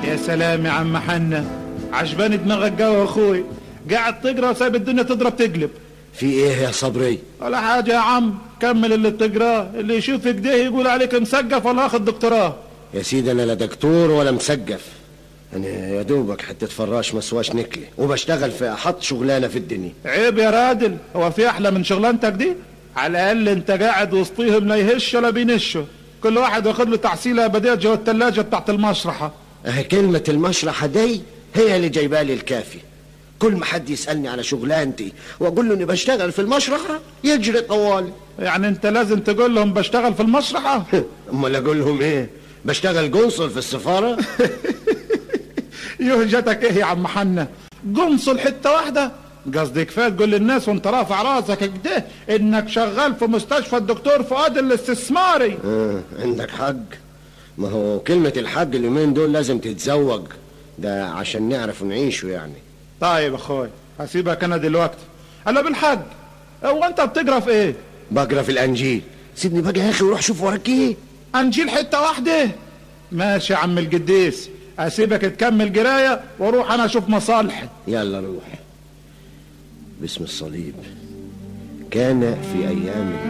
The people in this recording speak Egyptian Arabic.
يا سلام يا عم حنا عجباني دماغك جو يا اخوي قاعد تقرا وسايب الدنيا تضرب تقلب في ايه يا صبري ولا حاجة يا عم كمل اللي بتقراه اللي يشوف كده يقول عليك مسقف ولا واخد دكتوراه يا سيدي انا لا دكتور ولا مسقف انا يا دوبك حتة فراش مسواش نكلي وبشتغل في احط شغلانه في الدنيا عيب يا رادل هو في احلى من شغلانتك دي على الاقل انت قاعد وسطيهم لا يهش ولا بينشوا كل واحد واخد له تحصيله ابديه جوه التلاجه بتاعت المشرحه اه كلمة المشرحة دي هي اللي جايبالي الكافي كل ما حد يسألني على شغلانتي واقول له اني بشتغل في المشرحة يجري طوالي يعني انت لازم تقول لهم بشتغل في المشرحه امال اقول لهم ايه بشتغل قنصل في السفارة يهجتك ايه يا عم حنا قنصل حته واحده قصدي كفايه تقول للناس وانت رافع راسك كده انك شغال في مستشفى الدكتور فؤاد الاستثماري اه عندك حق ما هو كلمة الحق اليومين دول لازم تتزوج ده عشان نعرف نعيشه يعني طيب اخوي هسيبك انا دلوقتي الا بالحق هو انت بتقرا في ايه بقرا في الانجيل سيبني بقى يا اخي وروح شوف وراك ايه انجيل حته واحده ماشي يا عم القديس اسيبك تكمل قرايه واروح انا اشوف مصالحي يلا روح باسم الصليب كان في ايام